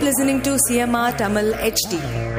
listening to CMR Tamil HD.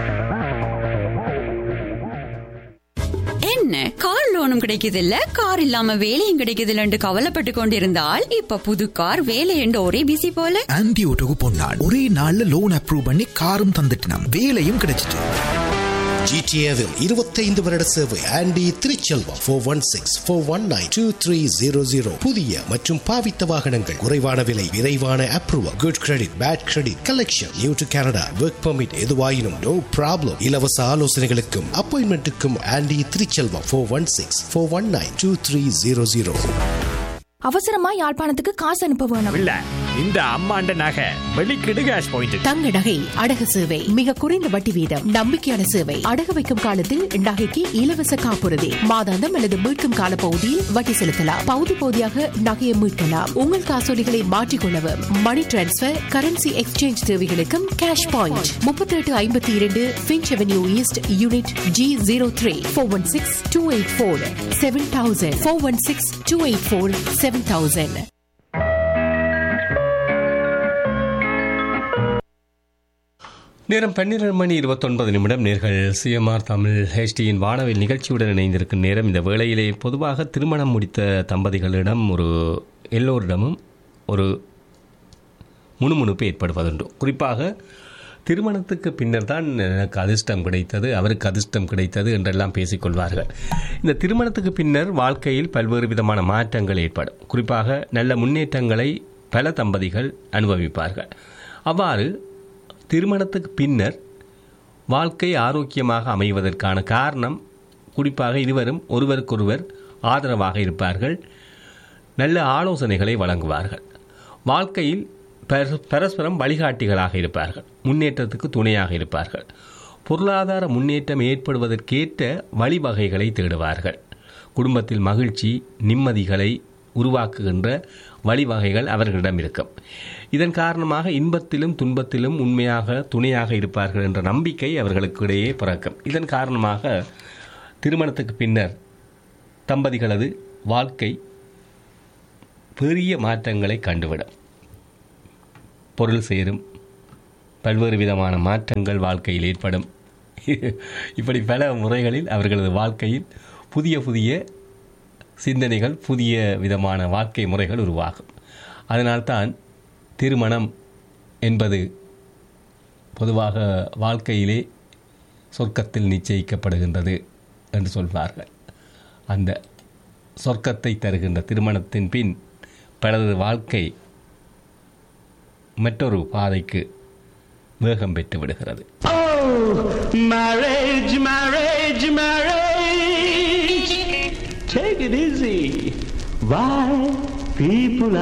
என்ன car லோனும் கிடைக்குது இல்ல கார் இல்லாம வேலையும் கிடைக்குது இல்லன்னு கவலைப்பட்டு கொண்டிருந்தால் இப்ப புது கார் வேலை என்று ஒரே பிசி போல ஆன்டி ஓட்டோக்கு பொன்னாள் ஒரே நாள்ல லோன் அப்ரூவ் பண்ணி காரும் தந்துட்டினாம் வேலையும் கிடைச்சிட்டு ஜிடிஏவில் இருபத்தைந்து வருட சேவை Andy Thiruchelvam four one six four one nine two three zero zero புதிய மற்றும் பாவித்த வாகனங்கள் குறைவான விலை விரைவான approval good credit bad credit collection new to Canada work permit எதுவாயினும் நோ ப்ராப்ளம் இலவச ஆலோசனைகளுக்கும் அப்பாயின்மெண்ட்டுக்கும் Andy Thiruchelvam four one six four one nine two three zero zero அவசரமா யாழ்ப்பாணத்துக்கு காசு அனுப்ப வேணும் இல்ல இந்த அம்மாண்ட நகை வெளிக்கிடு கேஷ் பாயிண்ட் தங்க நகை அடகு சேவை மிக குறைந்த வட்டி வீதம் நம்பிக்கையான சேவை அடகு வைக்கும் காலத்தில் நகைக்கு இலவச காப்புறுதி மாதாந்தம் அல்லது மீட்கும் கால பகுதியில் வட்டி செலுத்தலாம் பகுதி பகுதியாக நகையை மீட்கலாம் உங்கள் காசோலிகளை மாற்றிக்கொள்ளவும் மணி டிரான்ஸ்பர் கரன்சி எக்ஸ்சேஞ்ச் தேவைகளுக்கும் கேஷ் பாயிண்ட் முப்பத்தி எட்டு ஐம்பத்தி இரண்டு Finch Avenue East unit G zero three four one six two eight four seven thousand four one six two eight four seven thousand நேரம் பன்னிரண்டு மணி இருபத்தொன்பது நிமிடம் நேர்கள் சிஎம்ஆர் தமிழ் ஹெச்டியின் வானவில் நிகழ்ச்சியுடன் இணைந்திருக்கும் நேரம் இந்த வேளையிலே பொதுவாக திருமணம் முடித்த தம்பதிகளிடம் ஒரு எல்லோரிடமும் ஒரு முணுமுணுப்பு ஏற்படுவதுண்டு குறிப்பாக திருமணத்துக்கு பின்னர் தான் எனக்கு அதிர்ஷ்டம் கிடைத்தது அவருக்கு அதிர்ஷ்டம் கிடைத்தது என்றெல்லாம் பேசிக்கொள்வார்கள் இந்த திருமணத்துக்கு பின்னர் வாழ்க்கையில் பல்வேறு விதமான மாற்றங்கள் ஏற்படும் குறிப்பாக நல்ல முன்னேற்றங்களை பல தம்பதிகள் அனுபவிப்பார்கள் அவ்வாறு திருமணத்துக்கு பின்னர் வாழ்க்கை ஆரோக்கியமாக அமைவதற்கான காரணம் குறிப்பாக இருவரும் ஒருவருக்கொருவர் ஆதரவாக இருப்பார்கள் நல்ல ஆலோசனைகளை வழங்குவார்கள் வாழ்க்கையில் பர- பரஸ்பரம் வழிகாட்டிகளாக இருப்பார்கள் முன்னேற்றத்துக்கு துணையாக இருப்பார்கள் பொருளாதார முன்னேற்றம் ஏற்படுவதற்கேற்ற வழிவகைகளை தேடுவார்கள் குடும்பத்தில் மகிழ்ச்சி நிம்மதிகளை உருவாக்குகின்ற வழிவகைகள் அவர்களிடம் இருக்கும் இதன் காரணமாக இன்பத்திலும் துன்பத்திலும் உண்மையாக துணையாக இருப்பார்கள் என்ற நம்பிக்கை அவர்களுக்கு இடையே பிறக்கும் இதன் காரணமாக திருமணத்துக்கு பின்னர் தம்பதிகளது வாழ்க்கை பெரிய மாற்றங்களை கண்டுவிடும் பொருள் சேரும் பல்வேறு விதமான மாற்றங்கள் வாழ்க்கையில் ஏற்படும் இப்படி பல முறைகளில் அவர்களது வாழ்க்கையில் புதிய புதிய சிந்தனைகள் புதிய விதமான வாழ்க்கை முறைகள் உருவாகும் அதனால்தான் திருமணம் என்பது பொதுவாக வாழ்க்கையிலே சொர்க்கத்தில் நிச்சயிக்கப்படுகின்றது என்று சொல்வார்கள் அந்த சொர்க்கத்தை தருகின்ற திருமணத்தின் பின் பலரது வாழ்க்கை மற்றொரு பாதைக்கு வேகம் பெற்று விடுகிறது Marriage, marriage, marriage. Take it easy. Why people